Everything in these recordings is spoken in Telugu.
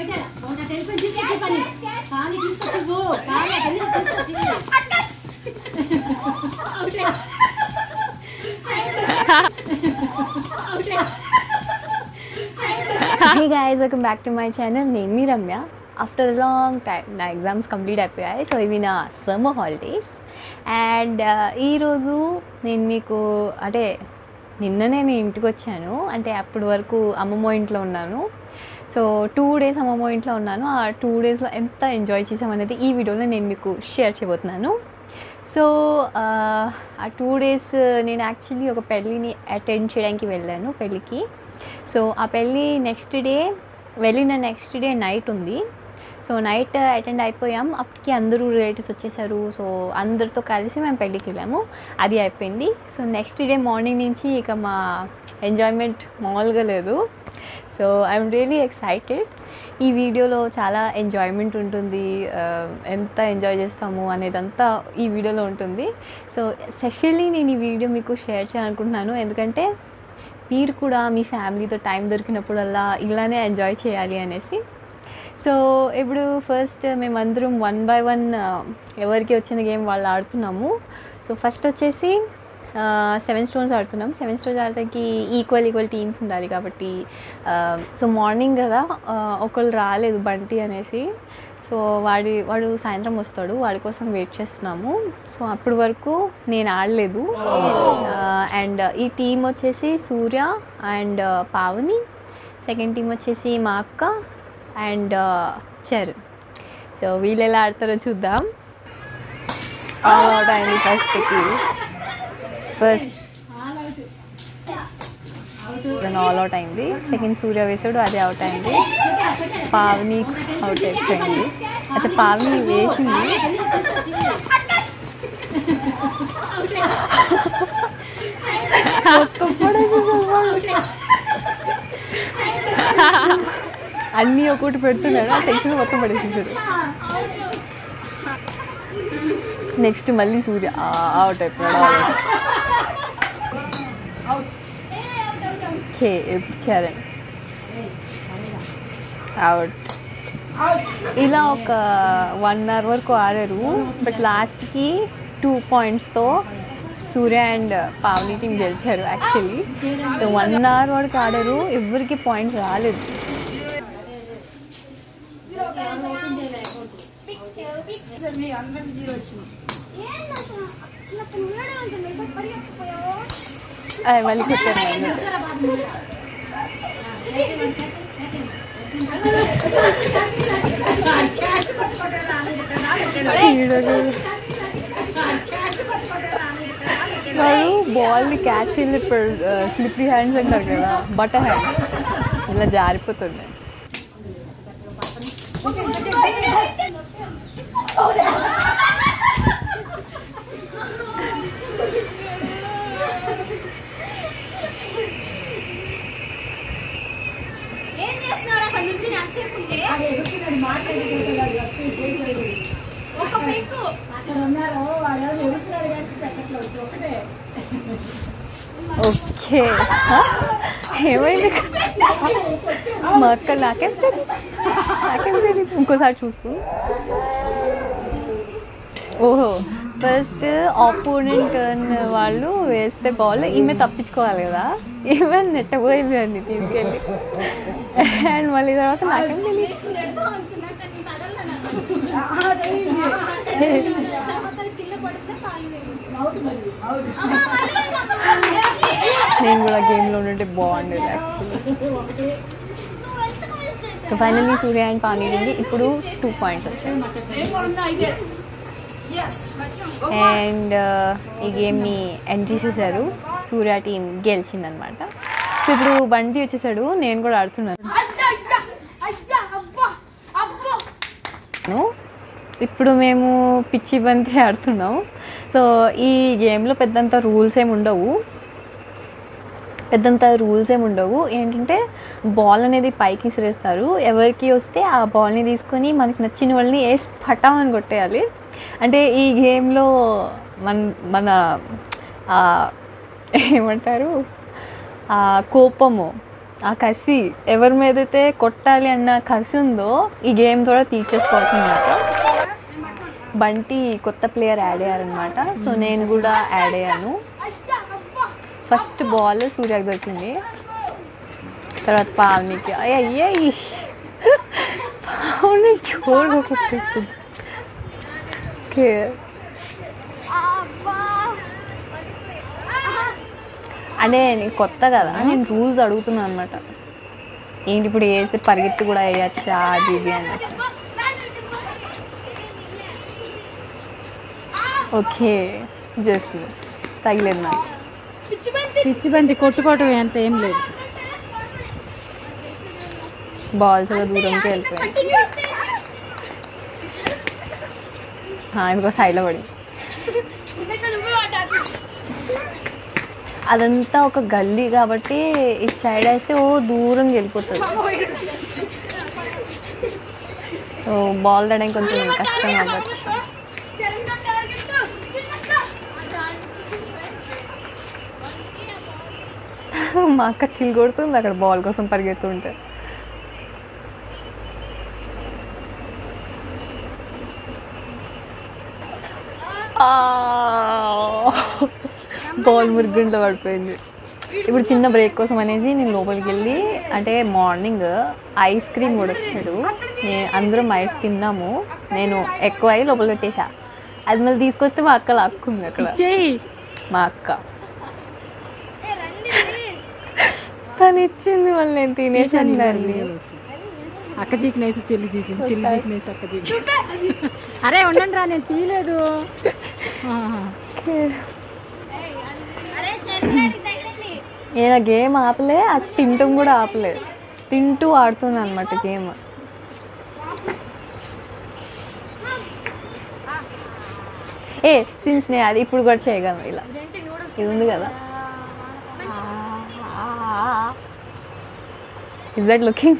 పెట్టాలా ఒక టెలిఫోన్ తీసుకొచ్చి పని కానీ తీసుకొచ్చి పో కానీ అక్కడి నుంచి తీసుకొచ్చి అవుటే. అవుటే. Hey guys welcome back to my channel నేను మీ రమ్య ఆఫ్టర్ లాంగ్ టైం నా ఎగ్జామ్స్ కంప్లీట్ అయిపోయాయి సో ఇవి నా సమ్మర్ హాలిడేస్ అండ్ ఈరోజు నేను మీకు అంటే నిన్ననే నేను ఇంటికి వచ్చాను అంటే అప్పటి వరకు అమ్మమ్మ ఇంట్లో ఉన్నాను సో టూ డేస్ అమ్మమ్మ ఇంట్లో ఉన్నాను ఆ టూ డేస్లో ఎంత ఎంజాయ్ చేసామనేది ఈ వీడియోలో నేను మీకు షేర్ చేయబోతున్నాను సో ఆ టూ డేస్ నేను యాక్చువల్లీ ఒక పెళ్ళిని అటెండ్ చేయడానికి వెళ్ళాను పెళ్ళికి సో ఆ పెళ్ళి నెక్స్ట్ డే వెళ్ళిన నెక్స్ట్ డే నైట్ ఉంది సో నైట్ అటెండ్ అయిపోయాం అప్పటికి అందరూ రిలేటివ్స్ వచ్చేసారు సో అందరితో కలిసి మేము పెళ్ళికి వెళ్ళాము అది అయిపోయింది సో నెక్స్ట్ డే మార్నింగ్ నుంచి ఇక మా ఎంజాయ్మెంట్ మామూలుగా లేదు సో ఐఎమ్ రియలీ ఎక్సైటెడ్ ఈ వీడియోలో చాలా ఎంజాయ్మెంట్ ఉంటుంది ఆ, ఎంత ఎంజాయ్ చేస్తాము అనేదంతా ఈ వీడియోలో ఉంటుంది సో స్పెషల్లీ నేను ఈ వీడియో మీకు షేర్ చేయాలనుకుంటున్నాను ఎందుకంటే మీరు కూడా మీ ఫ్యామిలీతో టైం దొరికినప్పుడల్లా ఇలానే ఎంజాయ్ చేయాలి అనేసి సో ఇప్పుడు ఫస్ట్ మేమందరం వన్ బై వన్ ఎవరికి వచ్చిన గేమ్ వాళ్ళు ఆడుతున్నాము సో ఫస్ట్ వచ్చేసి సెవెన్ స్టోన్స్ ఆడుతున్నాం సెవెన్ స్టోన్స్ ఆడటానికి ఈక్వల్ ఈక్వల్ టీమ్స్ ఉండాలి కాబట్టి సో మార్నింగ్ కదా ఆ, ఒకళ్ళు రాలేదు బంటి అనేసి సో వాడి వాడు సాయంత్రం వస్తాడు వాడి కోసం వెయిట్ చేస్తున్నాము సో అప్పటి వరకు నేను ఆడలేదు అండ్ ఈ టీం వచ్చేసి Surya and Pavani second team వచ్చేసి మా అక్క అండ్ చరణ్ సో వీళ్ళు ఎలా ఆడతారో చూద్దాం ఆల్ అవుట్ అయింది ఫస్ట్కి ఫస్ట్ ఆల్ అవుట్ అయింది సెకండ్ సూర్య వేసాడు అది అవుట్ అయింది పావని అవుట్ అయిపోయింది అచ్చా పావని వేసింది అన్నీ ఒకటి పెడుతున్నాడు ఆ టెన్షన్ మొత్తం పడేసేసాడు నెక్స్ట్ మళ్ళీ సూర్య అవుట్ అయిపోయాడు ఓకే చరణ్ అవుట్ ఇలా ఒక వన్ అవర్ వరకు ఆడారు బట్ లాస్ట్కి టూ పాయింట్స్తో సూర్య అండ్ పావని టీం గెలిచారు యాక్చువల్లీ సో వన్ అవర్ వరకు ఆడారు ఎవరికి పాయింట్స్ రాలేదు అది మళ్ళీ చెప్పారు నన్ను. వీడు వాడు బాల్ని క్యాచ్ స్లిప్పరీ హ్యాండ్స్ అంటారు కదా బటర్ హ్యాండ్స్ ఇలా జారిపోతుండే ఏం చేస్తున్నారు అక్కడ నుంచి ఎంతసేపు ఉంటే ఒక పెంకు అక్కడ ఉన్నారు వాళ్ళు ఎడుతున్నాడు కానీ పెట్టట్లేదు ఒకటే ఓకే హ? ఏమైంది మా అక్క నాకేం తెలియదు నాకేం తెలియదు ఇంకోసారి చూస్తూ ఓహో ఫస్ట్ ఆపోనెంట్ టర్న్ వాళ్ళు వేస్తే బాల్ ఈమె తప్పించుకోవాలి కదా ఈమె నెట్టబోయింది అండి తీసుకెళ్ళి అండ్ మళ్ళీ తర్వాత నాకేం తెలియదు తిడదాం అనుకున్నా కానీ తగలనా తర్వాత కింద పడితే కాలు వేయండి. అమ్మా, వదలండి అమ్మా. నేను కూడా గేమ్లో ఉంటే బాగుండేది యాక్చువల్లీ నువ్వు ఎంతకు miss చేసావు? So finally Surya and Pani నుండి ఇప్పుడు టూ పాయింట్స్ వచ్చాయి అండ్ ఈ గేమ్ని ఎండ్ చేసేసారు సూర్య టీం గెలిచిందనమాట సో ఇప్పుడు బంటి వచ్చేసాడు నేను కూడా ఆడుతున్నాను ఇప్పుడు మేము పిచ్చి బంతి ఆడుతున్నాం సో ఈ గేమ్లో పెద్దంత రూల్స్ ఏమి ఉండవు పెద్దంత రూల్స్ ఏమి ఉండవు ఏంటంటే బాల్ అనేది పైకి విసిరేస్తారు ఎవరికి వస్తే ఆ బాల్ని తీసుకొని మనకి నచ్చిన వాళ్ళని వేసి పటామని కొట్టేయాలి అంటే ఈ గేమ్లో మన మన ఆ, ఏమంటారు ఆ కోపము ఆ కసి ఎవరి మీద అయితే కొట్టాలి అన్న కసి ఉందో ఈ గేమ్ ద్వారా తీర్చేసుకోవచ్చు అనమాట బంటి కొత్త ప్లేయర్ యాడ్ అయ్యారనమాట సో నేను కూడా యాడ్ అయ్యాను ఫస్ట్ బాల్ సూర్యకి దొరికింది తర్వాత పావనికి అయ్యే పావని జోరుగా కొట్టేస్తుంది ఓకే అబ్బా అంటే నేను కొత్త కదా నేను రూల్స్ అడుగుతున్నాను అనమాట ఏంటి ఇప్పుడు వేస్తే పరిగెత్తి కూడా వేయచ్చా అది ఇది అనేసి ఓకే జస్ట్ మిస్ తగిలేదు నాకు పిచ్చి బంతి కొట్టుకోవటం అంత ఏం లేదు బాల్స్ అలా దూరంకి వెళ్ళిపోయాయి ఇంకో సైడ్లో పడి అదంతా ఒక గల్లీ కాబట్టి ఇటు సైడ్ వేస్తే ఓ దూరం వెళ్ళిపోతుంది సో బాల్ తడడానికి కొంచెం కష్టం అవ్వచ్చు మా అక్క చిల్ కొడుతుంది అక్కడ బాల్ కోసం పరిగెత్తుంటే బాల్ మురుగుంట్లో పడిపోయింది ఇప్పుడు చిన్న బ్రేక్ కోసం అనేసి నేను లోపలికి వెళ్ళి అంటే మార్నింగ్ ఐస్ క్రీమ్ కూడా వచ్చాడు నేను అందరం ఐస్ తిన్నాము నేను ఎక్కువ అయి లోపల పెట్టేసా అది మళ్ళీ తీసుకొస్తే మా అక్క లాక్కుంది అక్కడ చెయ్యి మా అక్క తను ఇచ్చింది మళ్ళీ నేను తినేసాను దాన్ని అక్క చీకినేసి చెల్లి చీకింది చెల్లి చీకినేసి అక్క చీకి అరే ఉండండి రా నేను తీయలేదు ఆహా. అరే చెల్లి తగిలింది నేను ఆ గేమ్ ఆపలే అది తింటాం కూడా ఆపలే తింటూ ఆడుతుంది అనమాట గేమ్ ఏ సిన్స్ నేను అది ఇప్పుడు కూడా చేయగలను ఇలా ఇది ఉంది కదా ఇస్ దట్ లుకింగ్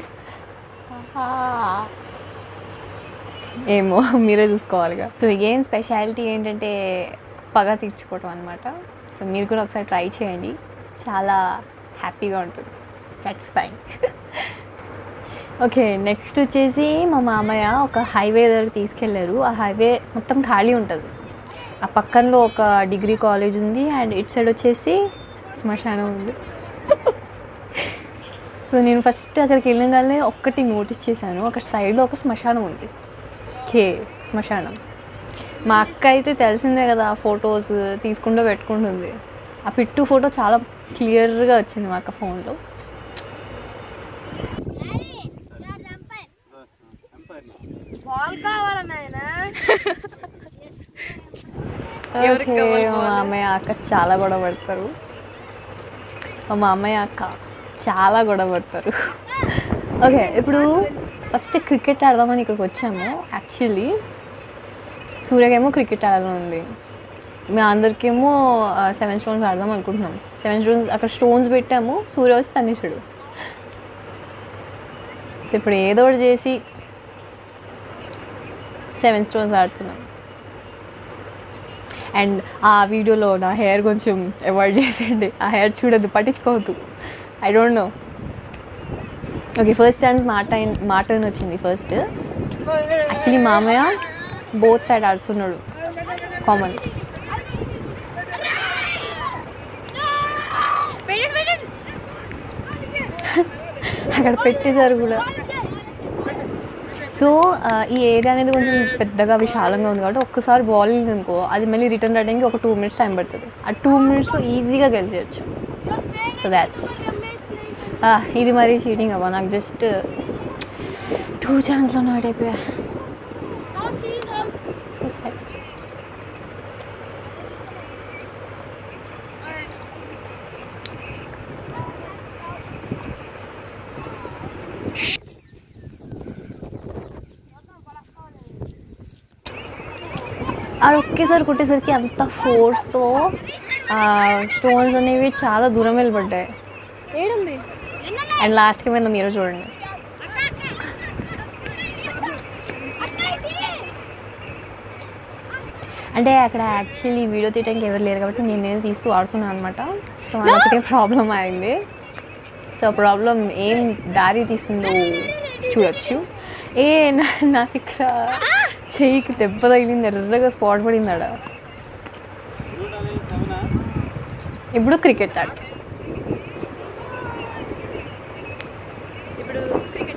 ఏమో మీరే చూసుకోవాలిగా సో ఈ గేమ్ స్పెషాలిటీ ఏంటంటే పగ తీర్చుకోవటం అనమాట సో మీరు కూడా ఒకసారి ట్రై చేయండి చాలా హ్యాపీగా ఉంటుంది సాటిస్ఫైయింగ్ ఓకే నెక్స్ట్ వచ్చేసి మా మామయ్య ఒక హైవే దగ్గర తీసుకెళ్లారు ఆ హైవే మొత్తం ఖాళీ ఉంటుంది ఆ పక్కనలో ఒక డిగ్రీ కాలేజ్ ఉంది అండ్ ఇటు సైడ్ వచ్చేసి శ్మశానం ఉంది సో నేను ఫస్ట్ అక్కడికి వెళ్ళగానే ఒక్కటి నోటీస్ చేశాను అక్కడ సైడ్లో ఒక శ్మశానం ఉంది కే శ్మశానం మా అక్క అయితే తెలిసిందే కదా ఫొటోస్ తీసుకుంటూ పెట్టుకుంటుంది ఆ పిట్టు ఫోటో చాలా క్లియర్గా వచ్చింది మా అక్క ఫోన్లో బాల్ కావాలా నాయన ఓకే మా మామయ్య అక్క చాలా గొడవ పడతారు మా మామయ్య అక్క చాలా గొడవ పడతారు ఓకే ఇప్పుడు ఫస్ట్ క్రికెట్ ఆడదామని ఇక్కడికి వచ్చాము యాక్చువల్లీ సూర్యకేమో క్రికెట్ ఆడాలని ఉంది మీ అందరికేమో సెవెన్ స్టోన్స్ ఆడదాం అనుకుంటున్నాం సెవెన్ స్టోన్స్ అక్కడ స్టోన్స్ పెట్టాము సూర్య వచ్చి తన్నేసాడు సో ఇప్పుడు ఏదో ఒకటి చేసి సెవెన్ స్టోన్స్ ఆడుతున్నాం అండ్ ఆ వీడియోలో నా హెయిర్ కొంచెం అవాయిడ్ చేసేయండి ఆ హెయిర్ చూడద్దు పట్టించుకోవద్దు I don't know okay first chance మాట మాట వచ్చింది ఫస్ట్ యాక్చువల్లీ మామయ్య బోత్ సైడ్ ఆడుతున్నాడు కామన్ అక్కడ పెట్టేశారు కూడా సో ఆ, ఈ ఏరియా అనేది కొంచెం పెద్దగా విశాలంగా ఉంది కాబట్టి ఒక్కసారి బాల్ అనుకో అది మళ్ళీ రిటర్న్ రావడానికి ఒక టూ మినిట్స్ టైం పడుతుంది ఆ టూ మినిట్స్లో ఈజీగా గెలిచేయచ్చు సో దాట్స్ ఇది మరీ చీటింగ్ అవ్వ నాకు జస్ట్ టూ ఛాన్స్లో నాట్ అయిపోయా సూసైడ్ అది ఒకేసారి కొట్టేసరికి అంత ఫోర్స్తో స్టోన్స్ అనేవి చాలా దూరం వెళ్ళిపడ్డాయి ఏడుంది అండ్ లాస్ట్కి మీద మీరు చూడండి అంటే అక్కడ యాక్చువల్లీ వీడియో తీయడానికి ఎవరు లేరు కాబట్టి నేను నేను తీస్తూ ఆడుతున్నాను అనమాట సో అదొకటే ప్రాబ్లం అయింది సో సో ప్రాబ్లం ఏం దారి తీస్తుందో చూడొచ్చు ఏ నా- నాకు ఇక్కడ చెయ్యికి దెబ్బ తగిలింది ఎర్రగా స్పాట్ పడింది ఆడ ఇప్పుడు క్రికెట్ ఆట ఇప్పుడు క్రికెట్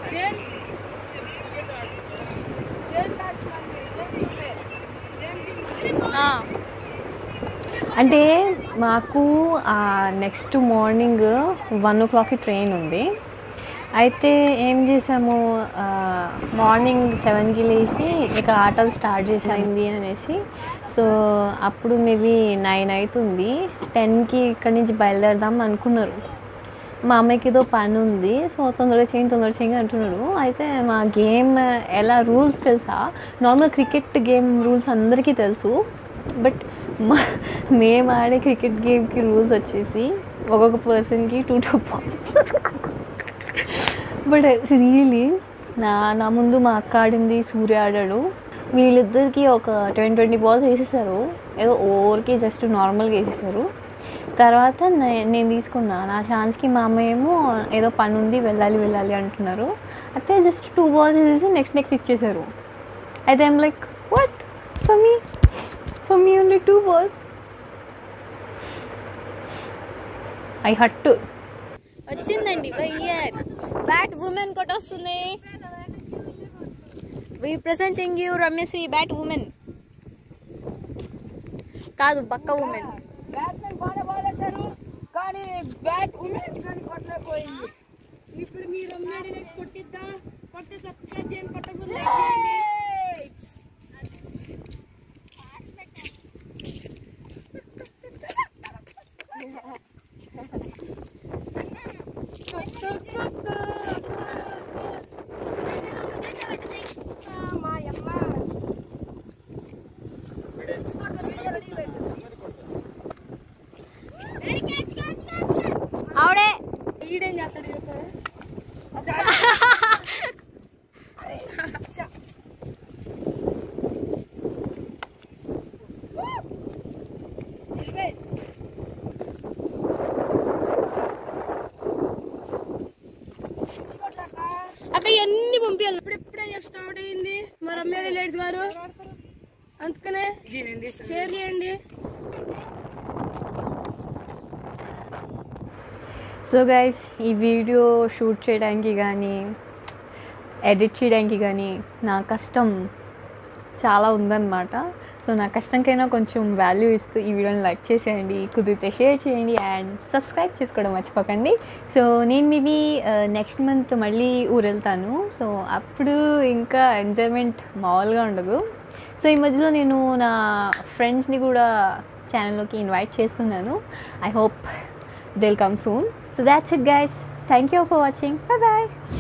అంటే మాకు నెక్స్ట్ మార్నింగ్ వన్ ఓ క్లాక్కి ట్రైన్ ఉంది అయితే ఏం చేసాము మార్నింగ్ సెవెన్కి లేచి ఇక ఆటలు స్టార్ట్ చేసింది అనేసి సో అప్పుడు మేబీ నైన్ అవుతుంది టెన్కి ఇక్కడి నుంచి బయలుదేరదాం అనుకున్నారు మా అమ్మాయికి ఏదో పని ఉంది సో తొందరగా చేయండి తొందరగా చేయండి అంటున్నాడు అయితే మా గేమ్ ఎలా రూల్స్ తెలుసా నార్మల్ క్రికెట్ గేమ్ రూల్స్ అందరికీ తెలుసు బట్ మా మేము ఆడే క్రికెట్ గేమ్కి రూల్స్ వచ్చేసి ఒక్కొక్క పర్సన్కి two two points but really నా నా ముందు మా అక్క ఆడింది సూర్య ఆడాడు వీళ్ళిద్దరికి ఒక ట్వంటీ ట్వంటీ బాల్స్ వేసేసారు ఏదో ఓవర్కి జస్ట్ నార్మల్గా వేసేసారు తర్వాత నే- నేను తీసుకున్నా నా ఛాన్స్కి మా అమ్మ ఏమో ఏదో పని ఉంది వెళ్ళాలి వెళ్ళాలి అంటున్నారు అయితే జస్ట్ టూ బాల్స్ వేసేసి నెక్స్ట్ నెక్స్ట్ ఇచ్చేసారు అయితే I'm like what for me for me only two balls I హట్టు వచ్చిందండి ఇయర్ బ్యాట్ ఉమెన్ కొట్టొస్తుంది we presenting you Ramyasri bat woman కాదు బక్క ఉమెన్ కానీ బ్యాట్ ఉమెన్ కానీ కొట్టలేకపోయింది ఇప్పుడు మీరు అమ్మేడి నెక్స్ట్ కొట్టిద్దా కొట్టే సబ్స్క్రైబ్ చేయండి కొట్టకపోతే like చేయండి. కొట్టు, కొట్టు. ఆ, మా యమ్మ. ఆవిడే ఈడేం చేస్తాడు చెప్పు అక్క ఇవన్నీ పంపించాలి ఇప్పుడు ఇప్పుడే స్టార్ట్ అయింది మరి అమ్మేది లేడీస్ గారు అందుకనే షేర్ చేయండి సో గైస్ ఈ వీడియో షూట్ చేయడానికి కానీ ఎడిట్ చేయడానికి కానీ నా కష్టం చాలా ఉందన్నమాట సో నా కష్టంకైనా కొంచెం వాల్యూ ఇస్తూ ఈ వీడియోని లైక్ చేసేయండి కుదిరితే షేర్ చేయండి అండ్ సబ్స్క్రైబ్ చేసుకోవడం మర్చిపోకండి సో నేను మేబీ నెక్స్ట్ మంత్ మళ్ళీ ఊరు వెళ్తాను సో అప్పుడు ఇంకా ఎంజాయ్మెంట్ మామూలుగా ఉండదు సో ఈ మధ్యలో నేను నా ఫ్రెండ్స్ని కూడా ఛానల్లోకి ఇన్వైట్ చేస్తున్నాను I hope they'll come soon. So that's it, guys. Thank you for watching. Bye bye.